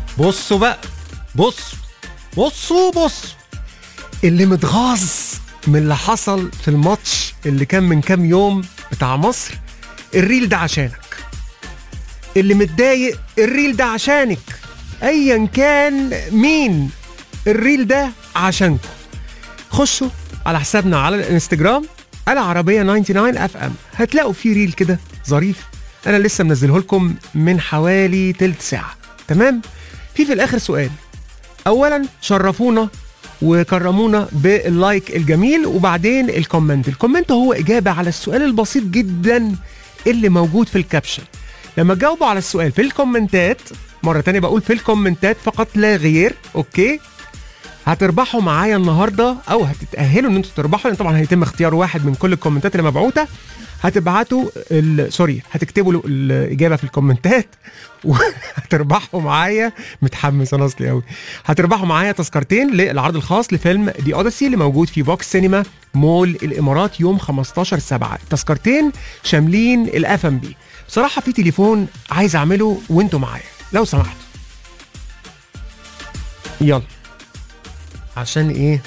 بصوا بقى بص بصوا بص اللي متغاظ من اللي حصل في الماتش اللي كان من كام يوم بتاع مصر الريل ده عشانك اللي متضايق الريل ده عشانك ايا كان مين الريل ده عشانكم خشوا على حسابنا على الانستجرام العربية 99 اف ام هتلاقوا فيه ريل كده ظريف انا لسه منزله لكم من حوالي تلت ساعة تمام في في الاخر سؤال اولا شرفونا وكرمونا باللايك الجميل وبعدين الكومنت الكومنت هو اجابة على السؤال البسيط جدا اللي موجود في الكابشن لما تجاوبوا على السؤال في الكومنتات مرة تانية بقول في الكومنتات فقط لا غير اوكي هتربحوا معايا النهارده او هتتاهلوا ان انتوا تربحوا لان طبعا هيتم اختيار واحد من كل الكومنتات اللي مبعوته هتبعتوا ال- سوري هتكتبوا له الاجابه في الكومنتات وهتربحوا معايا متحمس انا اصلي قوي هتربحوا معايا تذكرتين للعرض الخاص لفيلم دي اوديسي اللي موجود في فوكس سينما مول الامارات يوم 15 7 التذكرتين شاملين الاف ام بي بصراحه في تليفون عايز اعمله وانتوا معايا لو سمحتوا يلا عشان ايه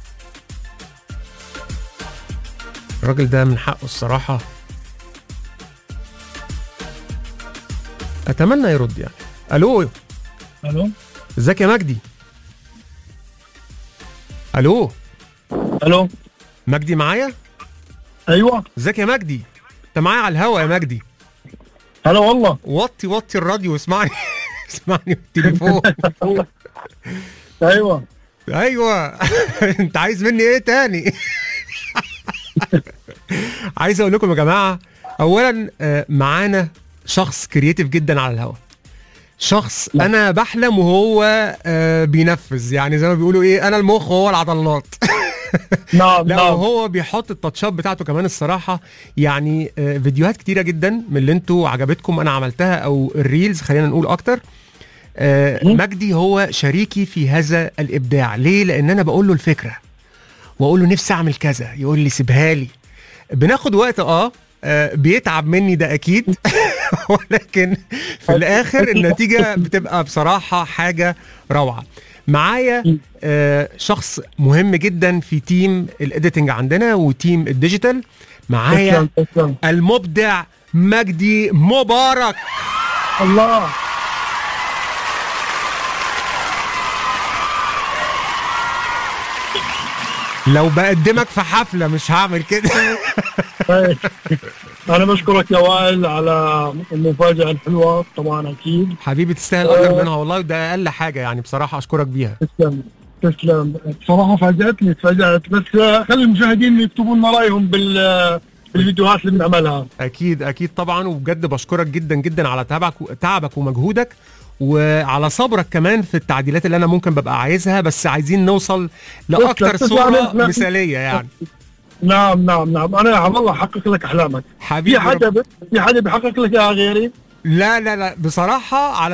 الراجل ده من حقه الصراحة أتمنى يرد يعني ألو الو ازيك يا مجدي ألو الو مجدي معايا ايوه ازيك يا مجدي انت معايا على الهوا يا مجدي هلا والله وطي وطي الراديو واسمعني اسمعني بالتليفون ايوه ايوه انت عايز مني ايه تاني عايز اقول لكم يا جماعه اولا آه، معانا شخص كرييتيف جدا على الهوا شخص انا بحلم وهو آه، بينفذ يعني زي ما بيقولوا ايه انا المخ وهو العضلات نعم لا نعم وهو بيحط التاتشات بتاعته كمان الصراحه يعني آه، فيديوهات كتيره جدا من اللي انتوا عجبتكم انا عملتها او الريلز خلينا نقول اكتر آه، مم. مجدي هو شريكي في هذا الابداع ليه لان انا بقول له الفكره واقول له نفسي اعمل كذا يقول لي سيبها لي بناخد وقت اه آه، بيتعب مني ده اكيد ولكن في الاخر النتيجه بتبقى بصراحه حاجه روعه معايا آه، شخص مهم جدا في تيم الايديتنج عندنا وتيم الديجيتال معايا تسلم تسلم المبدع مجدي مبارك الله لو بقدمك في حفله مش هعمل كده طيب. انا بشكرك يا وائل على المفاجاه الحلوه طبعا اكيد حبيبي تستاهل اكتر منها والله وده اقل حاجه يعني بصراحه اشكرك بيها تسلم تسلم بصراحه فاجاتني تفاجات بس خلي المشاهدين يكتبوا لنا رايهم بال بالفيديوهات اللي بنعملها اكيد اكيد طبعا وبجد بشكرك جدا جدا على تعبك تعبك ومجهودك وعلى صبرك كمان في التعديلات اللي انا ممكن ببقى عايزها بس عايزين نوصل لاكتر تسلم، صوره تسلم. مثاليه يعني نعم نعم نعم انا والله احقق لك احلامك حبيبي في حدا رب- ب... في حدا بيحقق لك اياها غيري لا لا لا بصراحه على